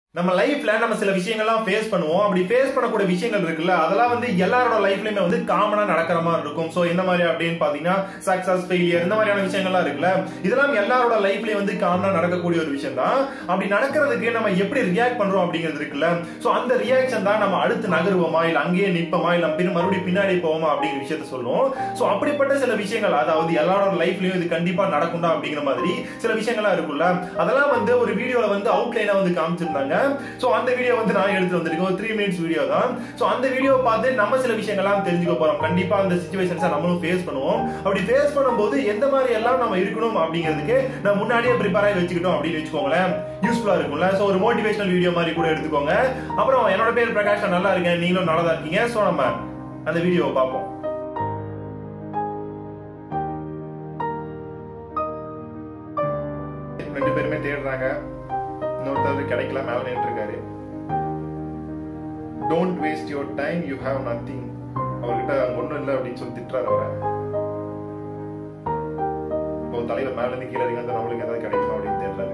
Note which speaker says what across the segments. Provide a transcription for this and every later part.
Speaker 1: நம்ம லைஃப்ல நம்ம சில விஷயங்கள்லாம் ஃபேஸ் பண்ணுவோம் அப்படி ஃபேஸ் பண்ணக்கூடிய விஷயங்கள் இருக்குல்ல அதெல்லாம் வந்து எல்லாரோட லைஃப்லயுமே வந்து காமனா நடக்கிற மாதிரி இருக்கும் சோ இந்த மாதிரி அப்படின்னு பாத்தீங்கன்னா சக்சஸ் ஃபெயிலியர் இந்த மாதிரியான விஷயங்கள்லாம் இருக்குல்ல இதெல்லாம் எல்லாரோட லைஃப்லயும் வந்து காமனா நடக்கக்கூடிய ஒரு விஷயம் தான் அப்படி நடக்கிறதுக்கு நம்ம எப்படி ரியாக்ட் பண்றோம் அப்படிங்கிறது இருக்குல்ல சோ அந்த ரியாக்ஷன் தான் நம்ம அடுத்து நகருவோமா இல்ல அங்கேயே நிப்போமா இல்ல பின் மறுபடியும் பின்னாடி போவோமா அப்படிங்கிற விஷயத்த சொல்லுவோம் சோ அப்படிப்பட்ட சில விஷயங்கள் அதாவது எல்லாரோட லைஃப்லயும் இது கண்டிப்பா நடக்கும்டா அப்படிங்கிற மாதிரி சில விஷயங்கள்லாம் இருக்குல்ல அதெல்லாம் வந்து ஒரு வீடியோல வந்து அவுட்லைனா வந்து காமிச்சிருந்தாங்க சோ அந்த வீடியோ வந்து நான் எடுத்து வந்திருக்கேன் ஒரு த்ரீ மினிட்ஸ் வீடியோ தான் சோ அந்த வீடியோ பார்த்து நம்ம சில விஷயங்கள்லாம் தெரிஞ்சுக்க போறோம் கண்டிப்பா அந்த சுச்சுவேஷன்ஸை நம்மளும் ஃபேஸ் பண்ணுவோம் அப்படி ஃபேஸ் பண்ணும்போது எந்த மாதிரி எல்லாம் நம்ம இருக்கணும் அப்படிங்கிறதுக்கு நம்ம முன்னாடியே ப்ரிப்பேர் ஆகி வச்சுக்கிட்டோம் அப்படின்னு வச்சுக்கோங்களேன் யூஸ்ஃபுல்லா இருக்கும்ல சோ ஒரு மோட்டிவேஷனல் வீடியோ மாதிரி கூட எடுத்துக்கோங்க அப்புறம் என்னோட பேர் பிரகாஷ் நான் நல்லா இருக்கேன் நீங்களும் நல்லா தான் இருக்கீங்க சோ நம்ம அந்த வீடியோவை பார்ப்போம் ரெண்டு பேருமே தேடுறாங்க இன்னொருத்தர் கிடைக்கல மேல நின்று இருக்காரு don't waste your time you have nothing அவர்கிட்ட அங்க ஒண்ணும் இல்லை அப்படின்னு சொல்லி திட்டுறாரு அவரை இப்போ தலைவர் மேல இருந்து கீழே இறங்கி வந்து நம்மளுக்கு ஏதாவது கிடைக்குமா அப்படின்னு தேடுறாரு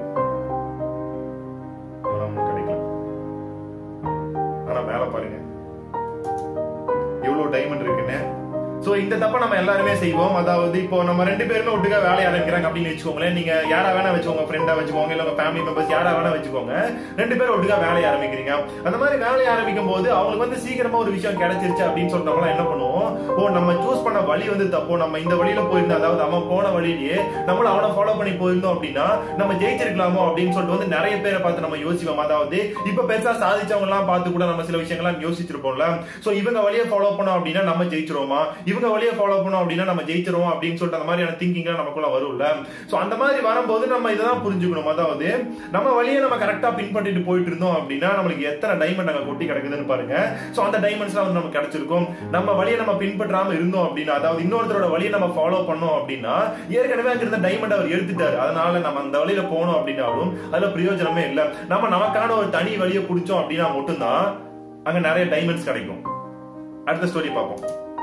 Speaker 1: ஆனா ஒண்ணும் கிடைக்கல ஆனா மேல பாருங்க எவ்வளவு டைமண்ட் இருக்குன்னு சோ இந்த தப்ப நம்ம எல்லாருமே செய்வோம் அதாவது இப்போ நம்ம ரெண்டு பேருமே ஒட்டுக்கா வேலைய ஆரம்பிக்கிறாங்க அப்படின்னு வச்சுக்கோங்களேன் நீங்க யாரா வேணா வச்சுக்கோங்க ஃப்ரெண்டா வச்சுக்கோங்க இல்ல உங்க ஃபேமிலி மெம்பர்ஸ் யாரா வேணா வச்சுக்கோங்க ரெண்டு பேரும் ஒட்டுக்கா வேலைய ஆரம்பிக்கிறீங்க அந்த மாதிரி வேலைய ஆரம்பிக்கும் போது அவங்களுக்கு வந்து சீக்கிரமா ஒரு விஷயம் கிடைச்சிருச்சு அப்படின்னு சொல்றவங்க என்ன பண்ணுவோம் ஓ நம்ம சூஸ் பண்ண வழி வந்து தப்போ நம்ம இந்த வழியில போயிருந்தோம் அதாவது அவன் போன வழியிலேயே நம்மள அவனை ஃபாலோ பண்ணி போயிருந்தோம் அப்படின்னா நம்ம ஜெயிச்சிருக்கலாமோ அப்படின்னு சொல்லிட்டு வந்து நிறைய பேரை பார்த்து நம்ம யோசிப்போம் அதாவது இப்ப பெருசா சாதிச்சவங்க எல்லாம் பார்த்து கூட நம்ம சில விஷயங்கள்லாம் யோசிச்சிருப்போம்ல சோ இவங்க வழியை ஃபாலோ பண்ணோம் அப்படின்னா நம்ம ஜெயிச்சிருவோமா இவங்க வழியை ஃபாலோ பண்ணோம் அப்படின்னா நம்ம ஜெயிச்சிருவோம் அப்படின்னு சொல்லிட்டு அந்த மாதிரியான திங்கிங் நமக்குள்ள வரும்ல சோ அந்த மாதிரி வரும்போது நம்ம இதெல்லாம் புரிஞ்சுக்கணும் அதாவது நம்ம வழியை நம்ம கரெக்டா பின்பற்றிட்டு போயிட்டு இருந்தோம் அப்படின்னா நம்மளுக்கு எத்தனை டைமண்ட் அங்க கொட்டி கிடக்குதுன்னு பாருங்க சோ அந்த டைமண்ட்ஸ்லாம் வந்து நமக்கு கிடைச்சிருக்கும் நம்ம வழியை நம்ம பின்பற்றாம இருந்தோம் அப்படின்னா அதாவது இன்னொருத்தரோட வழியை நம்ம ஃபாலோ பண்ணோம் அப்படின்னா ஏற்கனவே அங்க இருந்த டைமண்ட் அவர் எடுத்துட்டாரு அதனால நம்ம அந்த வழியில போனோம் அப்படின்னாலும் அதுல பிரயோஜனமே இல்ல நம்ம நமக்கான ஒரு தனி வழியை குடிச்சோம் அப்படின்னா மட்டும்தான் அங்க நிறைய டைமண்ட்ஸ் கிடைக்கும் அடுத்த ஸ்டோரி பார்ப்போம்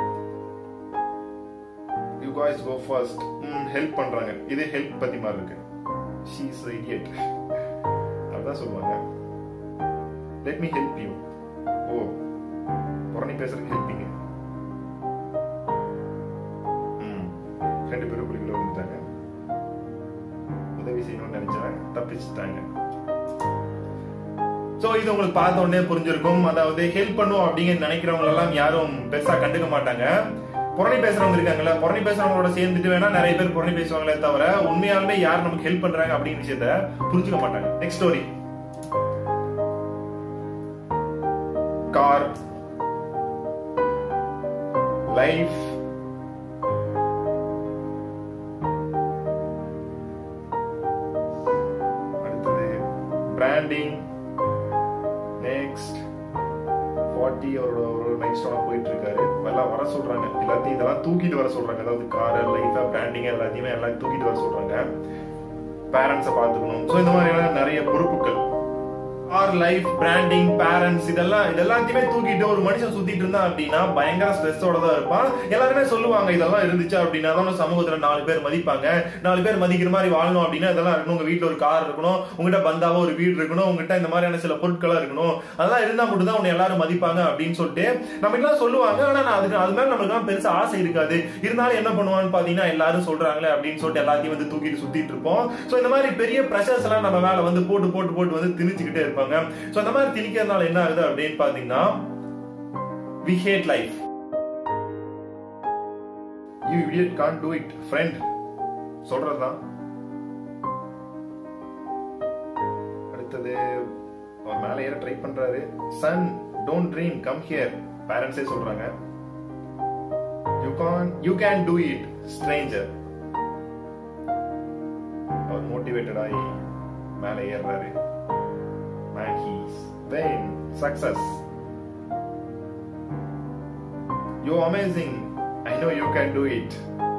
Speaker 1: you guys go first help பண்றாங்க இது ஹெல்ப் பத்தி மாதிரி இருக்கு ஷீ இஸ் இடியட் அதான் சொல்லுவாங்க let me help you oh புறணி பேசுறதுக்கு ஹெல்ப்பிங்க ரெண்டு பேரும் குளிக்கல வந்துட்டாங்க உதவி செய்யணும்னு நினைச்சாங்க தப்பிச்சுட்டாங்க சோ இது உங்களுக்கு பார்த்த உடனே புரிஞ்சிருக்கும் அதாவது ஹெல்ப் பண்ணுவோம் அப்படிங்கிற நினைக்கிறவங்க எல்லாம் யாரும் பெருசா கண்டுக்க மாட்டாங்க புறணி பேசுறவங்க இருக்காங்கல்ல புறணி பேசுறவங்களோட சேர்ந்துட்டு வேணா நிறைய பேர் புறணி பேசுவாங்களே தவிர உண்மையாலுமே யார் நமக்கு ஹெல்ப் பண்றாங்க அப்படிங்கிற விஷயத்த புரிஞ்சுக்க மாட்டாங்க நெக்ஸ்ட் ஸ்டோரி கார் லைஃப் அடுத்தது பிராண்டிங் நெக்ஸ்ட் ஃபார்ட்டி அவரோட ஒரு நைட் ஸ்டோனா போயிட்டு இருக்காரு எல்லாம் வர சொல்றாங்க எல்லாத்தையும் இதெல்லாம் தூக்கிட்டு வர சொல்றாங்க அதாவது கார் லைஃபா பிராண்டிங் எல்லாத்தையுமே எல்லாம் தூக்கிட்டு வர சொல்றாங்க பேரண்ட்ஸை பார்த்துக்கணும் ஸோ இந்த மாதிரியான நிறைய பொறுப்புகள் ஆர் லைஃப் பிராண்டிங் பேரண்ட்ஸ் இதெல்லாம் இதெல்லாத்தையுமே தூக்கிட்டு ஒரு மனுஷன் சுத்திட்டு இருந்தா அப்படின்னா பயங்கர ஸ்ட்ரெஸ்ஸோட தான் இருப்பான் எல்லாருமே சொல்லுவாங்க இதெல்லாம் இருந்துச்சு அப்படின்னா தான் சமூகத்துல நாலு பேர் மதிப்பாங்க நாலு பேர் மதிக்கிற மாதிரி வாழணும் அப்படின்னா இதெல்லாம் இருக்கணும் உங்க வீட்டுல ஒரு கார் இருக்கணும் உங்ககிட்ட பந்தாவோ ஒரு வீடு இருக்கணும் உங்ககிட்ட இந்த மாதிரியான சில பொருட்களா இருக்கணும் அதெல்லாம் இருந்தா மட்டும் தான் உன்னை எல்லாரும் மதிப்பாங்க அப்படின்னு சொல்லிட்டு நம்ம எல்லாம் சொல்லுவாங்க ஆனா நான் அதுக்கு அது மேல நம்மளுக்கு பெருசா ஆசை இருக்காது இருந்தாலும் என்ன பண்ணுவான்னு பாத்தீங்கன்னா எல்லாரும் சொல்றாங்களே அப்படின்னு சொல்லிட்டு எல்லாத்தையும் வந்து தூக்கிட்டு சுத்திட்டு இருப்போம் சோ இந்த மாதிரி பெரிய ப்ரெஷர்ஸ் எல்லாம் நம்ம மேல வந்து போட்டு போட்டு போட்டு வந்து திணிச்சுக்கிட்டே இருப்பாங்க சோ அந்த மாதிரி திணிக்கிறதுனால என்ன ஆகுது அப்படின்னு பாத்தீங்கன்னா we hate life you idiot can't do it friend சொல்றதுதான் அடுத்தது அவர் மேல ஏற ட்ரை பண்றாரு son don't dream come here பேரண்ட்ஸே சொல்றாங்க you can't you can do it stranger அவர் மோட்டிவேட்டட் ஆகி மேல ஏறுறாரு and he's then success. You're amazing. I know you can do it.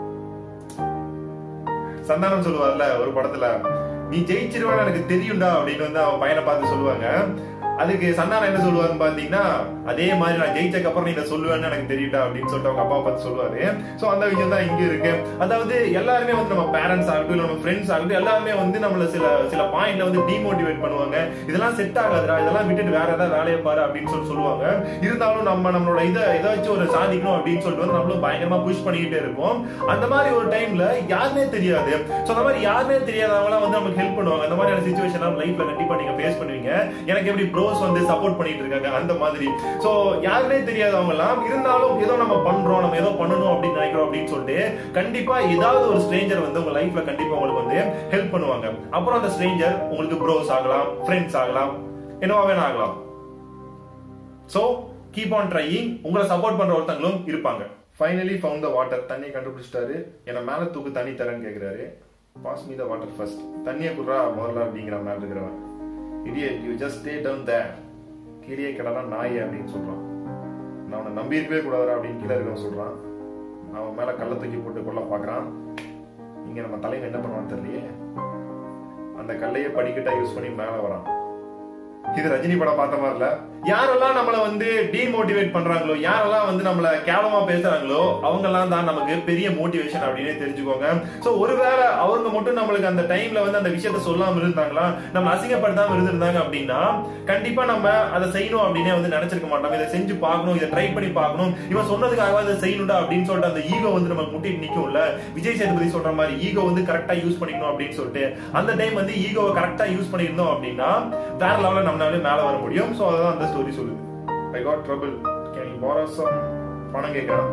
Speaker 1: Santhanam சொல்லுவார்ல ஒரு படத்துல நீ ஜெயிச்சிருவான்னு எனக்கு தெரியும்டா அப்படின்னு வந்து அவன் பையனை பார்த்து சொல்லுவாங்க அதுக்கு சந்தானம் என்ன சொல்லுவாருன்னு பாத்தீங்கன்னா அதே மாதிரி நான் ஜெயிச்சக்கு அப்புறம் நீ இதை சொல்லுவேன்னு எனக்கு தெரியட்டா அப்படின்னு சொல்லிட்டு அவங்க அப்பா பார்த்து சொல்லுவாரு சோ அந்த விஷயம் தான் இங்க இருக்கு அதாவது எல்லாருமே வந்து நம்ம பேரண்ட்ஸ் ஆகட்டும் இல்ல நம்ம ஃப்ரெண்ட்ஸ் ஆகட்டும் எல்லாருமே வந்து நம்மள சில சில பாயிண்ட்ல வந்து டிமோட்டிவேட் பண்ணுவாங்க இதெல்லாம் செட் ஆகாதுடா இதெல்லாம் விட்டுட்டு வேற ஏதாவது வேலையை பாரு அப்படின்னு சொல்லி சொல்லுவாங்க இருந்தாலும் நம்ம நம்மளோட இதை ஏதாச்சும் ஒரு சாதிக்கணும் அப்படின்னு சொல்லிட்டு வந்து நம்மளும் பயங்கரமா புஷ் பண்ணிக்கிட்டே இருப்போம் அந்த மாதிரி ஒரு டைம்ல யாருமே தெரியாது சோ அந்த மாதிரி யாருமே தெரியாதவங்க வந்து நமக்கு ஹெல்ப் பண்ணுவாங்க அந்த மாதிரியான சுச்சுவேஷன் லைஃப்ல கண்டிப்பா நீங்க ஃபேஸ் பண்ணுவீங்க எனக்கு எப்படி ப்ரோஸ் வந்து சப்போர்ட் பண்ணிட்டு இருக்காங்க அந்த மாதிரி சோ யாருமே தெரியாதவங்க எல்லாம் இருந்தாலும் ஏதோ நம்ம பண்றோம் நம்ம ஏதோ பண்ணணும் அப்படின்னு நினைக்கிறோம் அப்படின்னு சொல்லிட்டு கண்டிப்பா ஏதாவது ஒரு ஸ்ட்ரேஞ்சர் வந்து உங்க லைஃப்ல கண்டிப்பா உங்களுக்கு வந்து ஹெல்ப் பண்ணுவாங்க அப்புறம் அந்த ஸ்ட்ரேஞ்சர் உங்களுக்கு ப்ரோஸ் ஆகலாம் ஃப்ரெண்ட்ஸ் ஆகலாம் என்னவா வேணா ஆகலாம் சோ கீப் ஆன் ட்ரையிங் உங்களை சப்போர்ட் பண்ற ஒருத்தங்களும் இருப்பாங்க ஃபைனலி ஃபவுண்ட் த வாட்டர் தண்ணியை கண்டுபிடிச்சிட்டாரு என்ன மேல தூக்கு தண்ணி தரேன்னு கேக்குறாரு pass me the water first தண்ணியை குடுறா முதல்ல அப்படிங்கிற மேல இருக்கிறவன் idiot you just stay down there கீழே கிடனா நாய் அப்படின்னு சொல்றான் நான் அவனை நம்பி இருக்கவே கூடாதுடா அப்படின்னு கீழே இருக்கவன் சொல்றான் அவன் மேல கல்ல தூக்கி போட்டு கொள்ள பாக்குறான் இங்க நம்ம தலைவன் என்ன பண்ணுவான்னு தெரியலையே அந்த கல்லையே படிக்கட்டா யூஸ் பண்ணி மேல வரான் இது ரஜினி படம் பார்த்த மாதிரி இல்ல யாரெல்லாம் நம்மள வந்து டிமோட்டிவேட் பண்றாங்களோ யாரெல்லாம் வந்து நம்மள கேவலமா பேசுறாங்களோ அவங்க எல்லாம் தான் நமக்கு பெரிய மோட்டிவேஷன் அப்படின்னு தெரிஞ்சுக்கோங்க சோ ஒருவேளை அவங்க மட்டும் நம்மளுக்கு அந்த டைம்ல வந்து அந்த விஷயத்த சொல்லாம இருந்தாங்களா நம்ம அசிங்கப்படுத்தாம இருந்திருந்தாங்க அப்படின்னா கண்டிப்பா நம்ம அதை செய்யணும் அப்படின்னே வந்து நினைச்சிருக்க மாட்டோம் இதை செஞ்சு பார்க்கணும் இதை ட்ரை பண்ணி பார்க்கணும் இவன் சொன்னதுக்காக இதை செய்யணும்டா அப்படின்னு சொல்லிட்டு அந்த ஈகோ வந்து நம்ம முட்டிட்டு நிக்கும்ல விஜய் சேதுபதி சொல்ற மாதிரி ஈகோ வந்து கரெக்டா யூஸ் பண்ணிக்கணும் அப்படின்னு சொல்லிட்டு அந்த டைம் வந்து ஈகோவை கரெக்டா யூஸ் பண்ணியிருந்தோம் அப்படின்னா வேற லெவலில் நம்மளால மேல வர முடியும் சோ அதான் அந்த ஸ்டோரி சொல்லுது I got trouble can you borrow some பணம் கேட்கறான்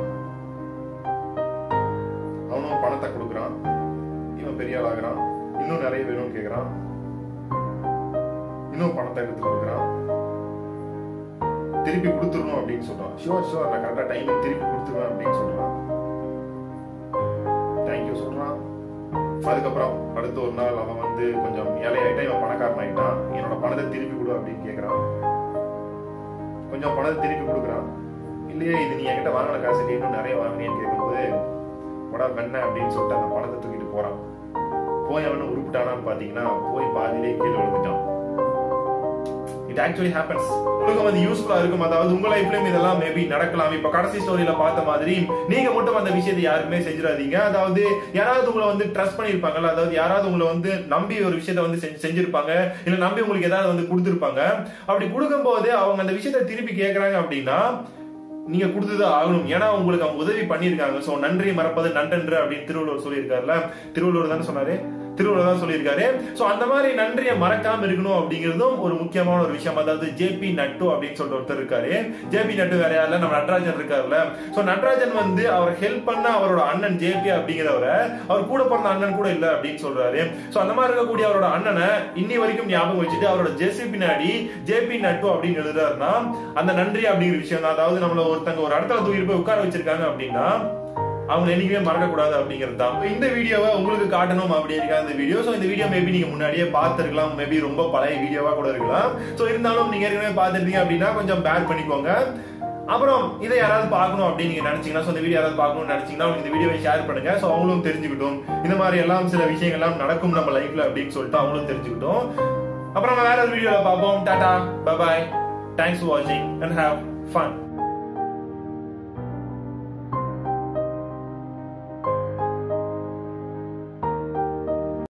Speaker 1: அவனும் பணத்தை கொடுக்குறான் இவன் பெரிய ஆள் ஆகுறான் இன்னும் நிறைய வேணும்னு கேக்குறான் இன்னும் பணத்தை எடுத்து கொடுக்குறான் திருப்பி கொடுத்துடணும் அப்படின்னு சொல்றான் ஷுவர் ஷுவர் நான் கரெக்டா டைம் திருப்பி கொடுத்துருவேன் அப்படின்னு சொல்றான் தேங்க்யூ சொல்றான் அதுக்கப்புறம் அடுத்த ஒரு நாள் அவன் வந்து கொஞ்சம் ஏழையாயிட்டா இவன் பணக்காரன் ஆயிட்டான் என்னோட பணத்தை திருப்பி கொடு அப்படின்னு கேக்குறான் கொஞ்சம் பணத்தை திருப்பி கொடுக்குறான் இல்லையே இது நீ என்கிட்ட வாங்கின காசு நீ இன்னும் நிறைய வாங்கினேன்னு கேட்கும்போது வடா வெண்ண அப்படின்னு சொல்லிட்டு அந்த பணத்தை தூக்கிட்டு போறான் போய் அவனு உருப்பிட்டானான்னு பாத்தீங்கன்னா போய் பாதியிலே கீழே விழுந்துட்டான் இட் ஆக்சுவலி ஹேப்பன்ஸ் உங்களுக்கு வந்து யூஸ்ஃபுல்லா இருக்கும் அதாவது உங்க லைஃப்லயும் இதெல்லாம் மேபி நடக்கலாம் இப்ப கடைசி ஸ்டோரியில பார்த்த மாதிரி நீங்க மட்டும் அந்த விஷயத்தை யாருக்குமே செஞ்சிடாதீங்க அதாவது யாராவது உங்களை வந்து ட்ரஸ்ட் பண்ணிருப்பாங்கல்ல அதாவது யாராவது உங்களை வந்து நம்பி ஒரு விஷயத்த வந்து செஞ்சு- செஞ்சிருப்பாங்க இல்ல நம்பி உங்களுக்கு ஏதாவது வந்து கொடுத்திருப்பாங்க அப்படி கொடுக்கும்போது அவங்க அந்த விஷயத்த திருப்பி கேக்குறாங்க அப்படின்னா நீங்க கொடுத்துதான் ஆகணும் ஏன்னா உங்களுக்கு அவங்க உதவி பண்ணியிருக்காங்க சோ நன்றி மறப்பது நன்றன்று அப்படின்னு திருவள்ளுவர் சொல்லியிருக்காருல்ல திருவள்ளுவர் தானே சொன்னாரு திருவள்ளுவர் தான் சொல்லியிருக்காரு சோ அந்த மாதிரி நன்றியை மறக்காம இருக்கணும் அப்படிங்கிறதும் ஒரு முக்கியமான ஒரு விஷயம் அதாவது ஜேபி நட்டு அப்படின்னு சொல்லிட்டு ஒருத்தர் இருக்காரு ஜேபி நட்டு வேற யாருல நம்ம நடராஜன் இருக்காருல்ல சோ நடராஜன் வந்து அவர் ஹெல்ப் பண்ண அவரோட அண்ணன் ஜேபி அப்படிங்கிறவரை அவர் கூட பிறந்த அண்ணன் கூட இல்ல அப்படின்னு சொல்றாரு சோ அந்த மாதிரி இருக்கக்கூடிய அவரோட அண்ணனை இன்னி வரைக்கும் ஞாபகம் வச்சுட்டு அவரோட ஜெர்சி பின்னாடி ஜேபி நட்டு அப்படின்னு எழுதுறாருன்னா அந்த நன்றி அப்படிங்கிற விஷயம் தான் அதாவது நம்மள ஒருத்தங்க ஒரு இடத்துல தூக்கிட்டு போய் உட்கார வச்சிருக்காங்க அப்படின்னா அவங்க என்னைக்குமே மறக்க கூடாது அப்படிங்கிறது தான் இந்த வீடியோவை உங்களுக்கு காட்டணும் அப்படி இருக்கா இந்த வீடியோ சோ இந்த வீடியோ மேபி நீங்க முன்னாடியே பார்த்திருக்கலாம் மேபி ரொம்ப பழைய வீடியோவா கூட இருக்கலாம் சோ இருந்தாலும் நீங்க ஏற்கனவே பார்த்திருந்தீங்க அப்படின்னா கொஞ்சம் பேர் பண்ணிக்கோங்க அப்புறம் இதை யாராவது பார்க்கணும் அப்படின்னு நீங்க நினைச்சீங்கன்னா so இந்த வீடியோ யாராவது பார்க்கணும்னு நினைச்சீங்கன்னா அவங்க இந்த வீடியோவை ஷேர் பண்ணுங்க சோ அவங்களும் தெரிஞ்சுக்கிட்டும் இந்த மாதிரி எல்லாம் சில விஷயங்கள்லாம் நடக்கும் நம்ம லைஃப்ல அப்படின்னு சொல்லிட்டு அவங்களும் தெரிஞ்சுக்கிட்டும் அப்புறம் நம்ம வேற ஒரு வீடியோல பார்ப்போம் tata bye bye thanks for வாட்சிங் அண்ட் ஹேவ் ஃபன்